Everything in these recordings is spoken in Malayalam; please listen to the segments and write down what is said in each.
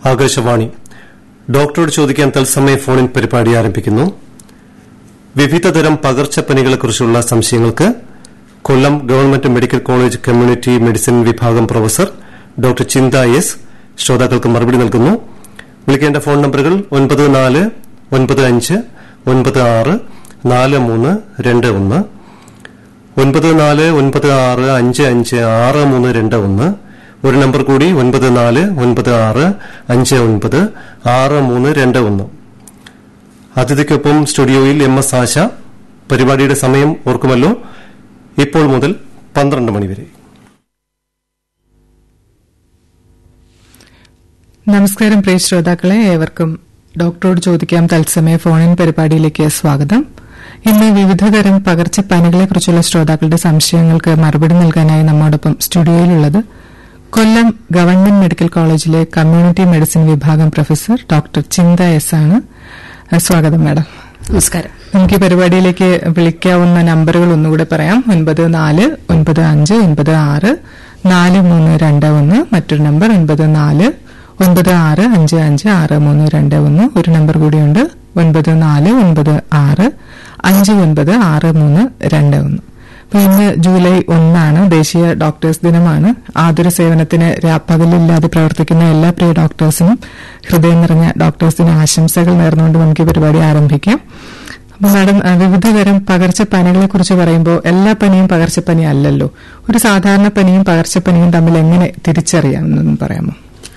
ആകാശവാണി ഡോക്ടറോട് ചോദിക്കാൻ തത്സമയ ഫോണിൻ പരിപാടി ആരംഭിക്കുന്നു വിവിധതരം പകർച്ചപ്പനികളെക്കുറിച്ചുള്ള സംശയങ്ങൾക്ക് Kollam government medical college community medicine വിഭാഗം പ്രൊഫസർ ഡോക്ടർ ചിന്ത എസ് ശ്രോതാക്കൾക്ക് മറുപടി നൽകുന്നു വിളിക്കേണ്ട ഫോൺ നമ്പറുകൾ ഒൻപത് നാല് ഒൻപത് അഞ്ച് ഒൻപത് ആറ് നാല് മൂന്ന് രണ്ട് ഒന്ന് ഒൻപത് നാല് ഒൻപത് ആറ് അഞ്ച് അഞ്ച് ആറ് മൂന്ന് രണ്ട് ഒന്ന് ഒരു നമ്പർ കൂടി ഒൻപത് നാല് ഒൻപത് ആറ് അഞ്ച് ഒൻപത് ആറ് മൂന്ന് രണ്ട് ഒന്ന് അതിഥിക്കൊപ്പം സ്റ്റുഡിയോയിൽ എം എസ് ആശ പരിപാടിയുടെ സമയം ഓർക്കുമല്ലോ ഇപ്പോൾ മുതൽ പന്ത്രണ്ട് മണിവരെ നമസ്കാരം പ്രിയ ശ്രോതാക്കളെ ഏവർക്കും ഡോക്ടറോട് ചോദിക്കാം തത്സമയ ഫോണിൻ പരിപാടിയിലേക്ക് സ്വാഗതം ഇന്ന് വിവിധതരം പകർച്ചപ്പനികളെക്കുറിച്ചുള്ള ശ്രോതാക്കളുടെ സംശയങ്ങൾക്ക് മറുപടി നൽകാനായി നമ്മോടൊപ്പം സ്റ്റുഡിയോയിലുള്ളത് കൊല്ലം ഗവൺമെന്റ് മെഡിക്കൽ കോളേജിലെ കമ്മ്യൂണിറ്റി മെഡിസിൻ വിഭാഗം പ്രൊഫസർ ഡോക്ടർ ചിന്ത എസ് ആണ് സ്വാഗതം മാഡം നമസ്കാരം നമുക്ക് ഈ പരിപാടിയിലേക്ക് വിളിക്കാവുന്ന നമ്പറുകൾ ഒന്നുകൂടെ പറയാം ഒൻപത് നാല് ഒൻപത് അഞ്ച് ഒൻപത് ആറ് നാല് മൂന്ന് രണ്ട് ഒന്ന് മറ്റൊരു നമ്പർ ഒൻപത് നാല് ഒൻപത് ആറ് അഞ്ച് അഞ്ച് ആറ് മൂന്ന് രണ്ട് ഒന്ന് ഒരു നമ്പർ കൂടിയുണ്ട് ഒൻപത് നാല് ഒൻപത് ആറ് അഞ്ച് ഒൻപത് ആറ് മൂന്ന് രണ്ട് ഒന്ന് അപ്പൊ ഇന്ന് ജൂലൈ ഒന്നാണ് ദേശീയ ഡോക്ടേഴ്സ് ദിനമാണ് ആതുര സേവനത്തിന് രാപ്പകലില്ലാതെ പ്രവർത്തിക്കുന്ന എല്ലാ പ്രിയ ഡോക്ടേഴ്സിനും ഹൃദയം നിറഞ്ഞ ഡോക്ടേഴ്സ് ദിന ആശംസകൾ നേർന്നുകൊണ്ട് നമുക്ക് ഈ പരിപാടി ആരംഭിക്കാം അപ്പൊ മാഡം അഹ് വിവിധതരം പകർച്ചപ്പനികളെ കുറിച്ച് പറയുമ്പോൾ എല്ലാ പനിയും പകർച്ചപ്പനി അല്ലല്ലോ ഒരു സാധാരണ പനിയും പകർച്ചപ്പനിയും തമ്മിൽ എങ്ങനെ തിരിച്ചറിയാമെന്നൊന്ന് പറയാമോ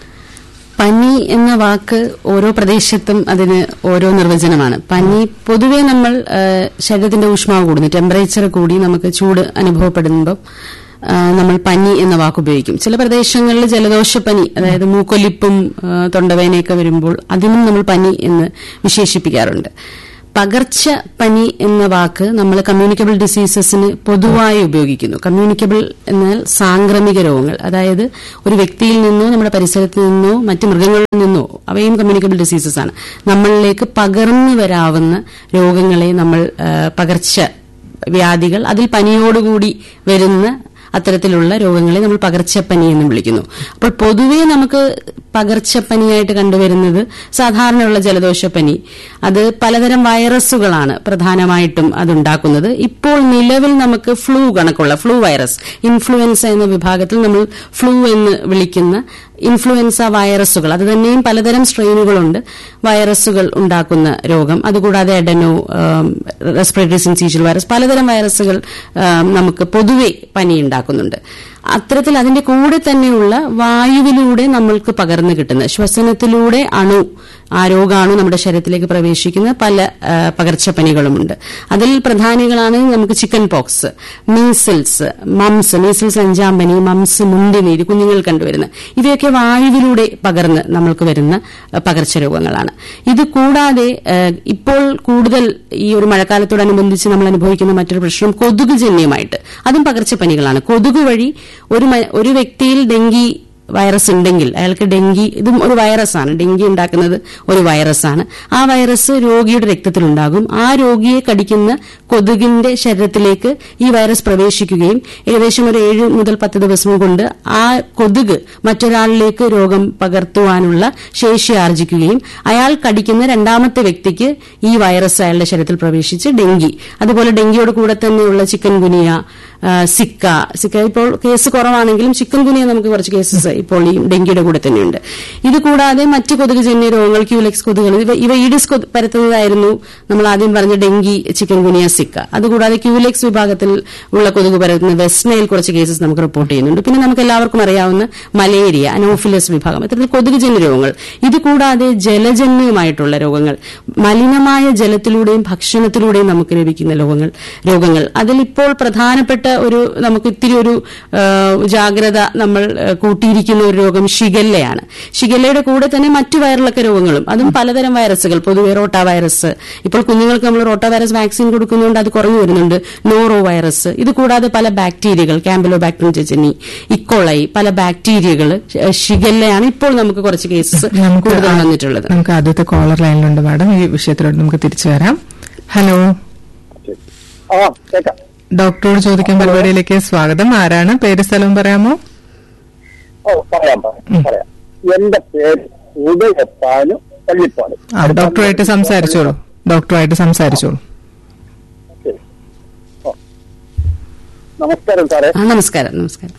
പനി എന്ന വാക്ക് ഓരോ പ്രദേശത്തും അതിന് ഓരോ നിർവചനമാണ് പനി പൊതുവെ നമ്മൾ ആ, ശരീരത്തിന്റെ ഊഷ്മാവ് കൂടുന്നു ടെമ്പറേച്ചർ കൂടി നമുക്ക് ചൂട് അനുഭവപ്പെടുമ്പോൾ ആ, നമ്മൾ പനി എന്ന വാക്ക് ഉപയോഗിക്കും ചില പ്രദേശങ്ങളിൽ ജലദോഷപ്പനി അതായത് മൂക്കൊലിപ്പും ആ, തൊണ്ടവേനയൊക്കെ വരുമ്പോൾ അതിനും നമ്മൾ പനി എന്ന് വിശേഷിപ്പിക്കാറുണ്ട് പകർച്ച പനി എന്ന വാക്ക് നമ്മൾ കമ്മ്യൂണിക്കബിൾ ഡിസീസസിന് പൊതുവായി ഉപയോഗിക്കുന്നു കമ്മ്യൂണിക്കബിൾ എന്നാൽ സാംക്രമിക രോഗങ്ങൾ അതായത് ഒരു വ്യക്തിയിൽ നിന്നോ നമ്മുടെ പരിസരത്ത് നിന്നോ മറ്റ് മൃഗങ്ങളിൽ നിന്നോ അവയും കമ്മ്യൂണിക്കബിൾ ഡിസീസസ് ആണ് നമ്മളിലേക്ക് പകർന്നു വരാവുന്ന രോഗങ്ങളെ നമ്മൾ ആ, പകർച്ച വ്യാധികൾ അതിൽ പനിയോടുകൂടി വരുന്ന അത്തരത്തിലുള്ള രോഗങ്ങളെ നമ്മൾ പകർച്ചപ്പനി എന്ന് വിളിക്കുന്നു അപ്പോൾ പൊതുവെ നമുക്ക് പകർച്ചപ്പനിയായിട്ട് കണ്ടുവരുന്നത് സാധാരണയുള്ള ജലദോഷപ്പനി അത് പലതരം വൈറസുകളാണ് പ്രധാനമായിട്ടും അതുണ്ടാക്കുന്നത് ഇപ്പോൾ നിലവിൽ നമുക്ക് ഫ്ലൂ കണക്കുള്ള ഫ്ലൂ വൈറസ് ഇൻഫ്ലുവൻസ എന്ന വിഭാഗത്തിൽ നമ്മൾ ഫ്ലൂ എന്ന് വിളിക്കുന്ന ഇൻഫ്ലുവൻസ വൈറസുകൾ അത് തന്നെയും പലതരം സ്ട്രെയിനുകളുണ്ട് വൈറസുകൾ ഉണ്ടാക്കുന്ന രോഗം അതുകൂടാതെ എഡനോ റെസ്പിറേറ്ററി സിൻസീഷ്യൽ വൈറസ് പലതരം വൈറസുകൾ ആം, നമുക്ക് പൊതുവെ പനി ഉണ്ടാക്കുന്നുണ്ട് അത്തരത്തിൽ അതിന്റെ കൂടെ തന്നെയുള്ള വായുവിലൂടെ നമ്മൾക്ക് പകർന്നു കിട്ടുന്ന ശ്വസനത്തിലൂടെ അണു ആ രോഗാണു നമ്മുടെ ശരീരത്തിലേക്ക് പ്രവേശിക്കുന്ന പല ആ, പകർച്ചപ്പനികളുമുണ്ട് അതിൽ പ്രധാനികളാണ് നമുക്ക് chickenpox measles mumps measles അഞ്ചാം പനി മംസ് മുണ്ടിനീര് കുഞ്ഞുങ്ങൾ കണ്ടുവരുന്ന ഇവയൊക്കെ വായുവിലൂടെ പകർന്ന് നമ്മൾക്ക് വരുന്ന ആ, പകർച്ചരോഗങ്ങളാണ് ഇത് കൂടാതെ ആ, ഇപ്പോൾ കൂടുതൽ ഈ ഒരു മഴക്കാലത്തോടനുബന്ധിച്ച് നമ്മൾ അനുഭവിക്കുന്ന മറ്റൊരു പ്രശ്നം കൊതുക് ജന്യമായിട്ട് അതും പകർച്ചപ്പനികളാണ് കൊതുക് വഴി ഒരു മ- ഒരു വ്യക്തിയിൽ ഡെങ്കി വൈറസ് ഉണ്ടെങ്കിൽ അയാൾക്ക് ഡെങ്കി ഇതും ഒരു വൈറസാണ് ഡെങ്കി ഉണ്ടാക്കുന്നത് ഒരു വൈറസാണ് ആ വൈറസ് രോഗിയുടെ രക്തത്തിലുണ്ടാകും ആ രോഗിയെ കടിക്കുന്ന കൊതുകിന്റെ ശരീരത്തിലേക്ക് ഈ വൈറസ് പ്രവേശിക്കുകയും ഏകദേശം ഒരു ഏഴ് മുതൽ പത്ത് ദിവസം കൊണ്ട് ആ കൊതുക് മറ്റൊരാളിലേക്ക് രോഗം പകർത്തുവാനുള്ള ശേഷി ആർജിക്കുകയും അയാൾ കടിക്കുന്ന രണ്ടാമത്തെ വ്യക്തിക്ക് ഈ വൈറസ് അയാളുടെ ശരീരത്തിൽ പ്രവേശിച്ച് ഡെങ്കി അതുപോലെ ഡെങ്കിയോട് കൂടെ തന്നെയുള്ള ചിക്കൻ ഗുനിയ ആ, സിക്ക സിക്ക ഇപ്പോൾ കേസ് കുറവാണെങ്കിലും ചിക്കൻ ഗുനിയ നമുക്ക് കുറച്ച് കേസസ് ഇപ്പോൾ ഈ ഡെങ്കിയുടെ കൂടെ തന്നെയുണ്ട് ഇത് കൂടാതെ മറ്റ് കൊതുകുജന്യ രോഗങ്ങൾ ക്യൂലെക്സ് കൊതുകുകൾ ഇവ ഇവ ഈഡിസ് കൊതു- പരത്തുന്നതായിരുന്നു നമ്മൾ ആദ്യം പറഞ്ഞ ഡെങ്കി ചിക്കൻ ഗുനിയ സിക്ക അതുകൂടാതെ ക്യൂലെക്സ് വിഭാഗത്തിൽ ഉള്ള കൊതുക് പരത്തുന്ന വെസ്റ്റ്നയിൽ കുറച്ച് കേസസ് നമുക്ക് റിപ്പോർട്ട് ചെയ്യുന്നുണ്ട് പിന്നെ നമുക്ക് എല്ലാവർക്കും അറിയാവുന്ന മലേറിയ അനോഫിലസ് വിഭാഗം ഇത്തരത്തിൽ കൊതുകുജന്യ രോഗങ്ങൾ ഇത് കൂടാതെ ജലജന്യമായിട്ടുള്ള രോഗങ്ങൾ മലിനമായ ജലത്തിലൂടെയും ഭക്ഷണത്തിലൂടെയും നമുക്ക് ലഭിക്കുന്ന രോഗങ്ങൾ രോഗങ്ങൾ അതിൽ ഇപ്പോൾ പ്രധാനപ്പെട്ട ഒരു നമുക്ക് ഇത്തിരി ഒരു ആ, ജാഗ്രത നമ്മൾ ആ, കൂട്ടിയിരിക്കുന്ന ഒരു രോഗം ഷിഗല്ലയാണ് ഷിഗല്ലയുടെ കൂടെ തന്നെ മറ്റു വയറിളക്ക രോഗങ്ങളും അതും പലതരം വൈറസുകൾ പൊതുവെ റോട്ട വൈറസ് ഇപ്പോൾ കുഞ്ഞുങ്ങൾക്ക് നമ്മൾ റോട്ട വൈറസ് വാക്സിൻ കൊടുക്കുന്നതുകൊണ്ട് അത് കുറഞ്ഞു വരുന്നുണ്ട് നോറോ വൈറസ് ഇത് കൂടാതെ പല ബാക്ടീരിയകൾ ക്യാമ്പലോ ബാക്ടീരിയം ചെച്ചനി ഇക്കോളൈ പല ബാക്ടീരിയകൾ ഷിഗല്ലയാണ് ഇപ്പോൾ നമുക്ക് കുറച്ച് കേസസ് കൂടുതൽ ആ- വന്നിട്ടുള്ളത് നമുക്ക് ആദ്യത്തെ കോളർ ലൈനിലുണ്ട് മാഡം ഈ വിഷയത്തിലോട്ട് നമുക്ക് തിരിച്ചു വരാം ഹലോ ആ കേക്കാം ഡോക്ടറോട് ചോദിക്കാൻ പരിപാടിയിലേക്ക് സ്വാഗതം ആരാണ് പേര് സ്ഥലവും പറയാമോ ഓ പറയാം പറയാം പറയാം എന്റെ പേര് ഉദയപ്പാനും പള്ളിപ്പാട് ആ ഡോക്ടറുമായിട്ട് സംസാരിച്ചോളൂ ഡോക്ടറുമായിട്ട് സംസാരിച്ചോളൂ ശരി. ഓ. നമസ്കാരം സാറേ ആ നമസ്കാരം നമസ്കാരം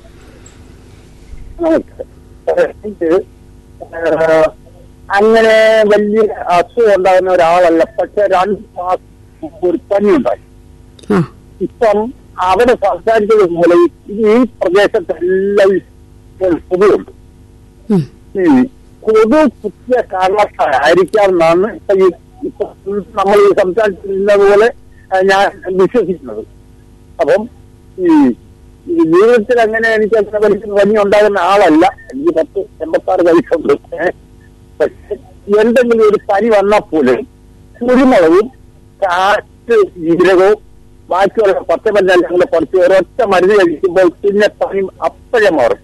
നമസ്കാരം സാറേ, എനിക്ക് ഏഹ്, അങ്ങനെ വലിയ അസുഖം ഉണ്ടാകുന്ന ഒരാളല്ല പക്ഷെ രണ്ട് മാസം മുമ്പ് ഒരു പനി ഉണ്ടായി ആ ഇപ്പം അവിടെ സംസാരിച്ചത് പോലെ ഈ പ്രദേശത്തെല്ലാം ഇപ്പോൾ കൊതുകുണ്ട് ഉം. ഈ കൊതു കുത്തിയ കാരണത്തായിരിക്കാം എന്നാണ് ഇപ്പൊ ഈ ഇപ്പൊ നമ്മൾ ഈ സംസാരിച്ചിരുന്നത് പോലെ ആ, ഞാൻ വിശ്വസിക്കുന്നത് അപ്പം ഈ ഈ ജീവിതത്തിൽ അങ്ങനെ എനിക്ക് അങ്ങനെ വലിയ പനി ഉണ്ടാകുന്ന ആളല്ല എനിക്ക് പത്ത് എൺപത്തി ആറ് വയസ്സുണ്ട് ഏ. പക്ഷെ എന്തെങ്കിലും ഒരു പനി വന്നാൽ പോലും കുരുമുളകും കാറ്റ് ജീരകവും ബാക്കിയുള്ള പച്ചമല്ലെല്ലാം കൂടെ കുറച്ച് ഒരൊറ്റ മരുന്ന് കഴിക്കുമ്പോൾ പിന്നെ പനി അപ്പോഴേ മാറും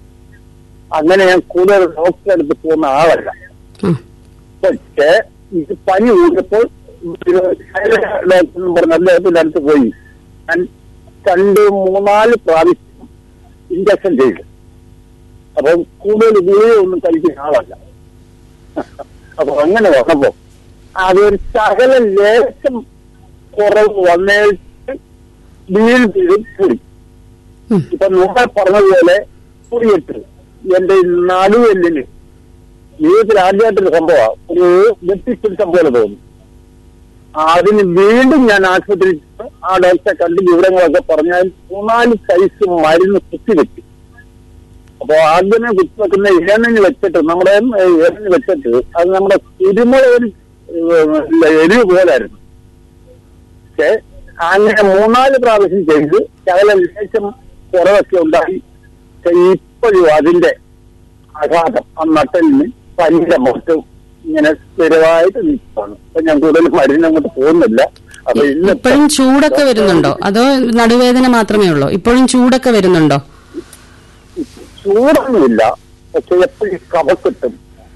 അങ്ങനെ ഞാൻ കൂടുതൽ ഡോക്ടറെ അടുത്ത് പോകുന്ന ആളല്ല ആ പക്ഷേ ഇത് പനി കൂടിയപ്പോൾ ഒരു ഡോക്ടർ എന്ന് പറഞ്ഞ അദ്ദേഹത്തിന്റെ അടുത്ത് പോയി ഞാൻ രണ്ട് മൂന്നാല് പ്രാവശ്യം ഇഞ്ചക്ഷൻ ചെയ്തു അപ്പം കൂടുതൽ ഗുളികയൊന്നും കഴിക്കുന്ന ആളല്ല അപ്പൊ അങ്ങനെ വന്നപ്പോ അതൊരു ശകല ലേശം കുറവ് വന്നേച്ച് വീണ്ടും കൂടി ഉം. ഇപ്പൊ മുമ്പേ പറഞ്ഞതുപോലെ കൂടിയിട്ട് എന്റെ ഈ നടുവെല്ലിന് ജീവിതത്തിൽ ആദ്യമായിട്ടൊരു സംഭവമാണ് ഒരു വ്യത്യസ്ത പോലെ തോന്നി അതിന് വീണ്ടും ഞാൻ ആശുപത്രിയിൽ ചെന്ന് ആ ഡോക്ടറെ കണ്ട് വിവരങ്ങളൊക്കെ പറഞ്ഞാൽ മൂന്നാല് സൈസ് മരുന്ന് കുത്തിവെച്ചു അപ്പൊ ആദ്യമേ കുത്തിവെക്കുന്ന ഇഴനിന് വെച്ചിട്ട് നമ്മുടെ ഇഴനിന് വെച്ചിട്ട് അത് നമ്മുടെ കുരുമുളകിന് എരിവ് പോലായിരുന്നു പക്ഷെ അങ്ങനെ മൂന്നാല് പ്രാവശ്യം ചെയ്ത് ശകല ലേശം കുറവൊക്കെ ഉണ്ടായി പക്ഷെ ഇപ്പോഴും അതിന്റെ ആഘാതം ആ നട്ടലിന് പനിയുടെ മുഖത്ത് ഇങ്ങനെ സ്ഥിരമായിട്ട് നിൽക്കുകയാണ് അപ്പൊ ഞാൻ കൂടുതൽ മരുന്നങ്ങോട്ട് പോകുന്നില്ല അപ്പൊ ഇന്ന് ഇപ്പോഴും ചൂടൊക്കെ വരുന്നുണ്ടോ അതോ നടുവേദന മാത്രമേ ഉള്ളൂ ഇപ്പോഴും ചൂടൊക്കെ വരുന്നുണ്ടോ ചൂടൊന്നുമില്ല പക്ഷെ എപ്പോഴും കഫക്കെട്ടും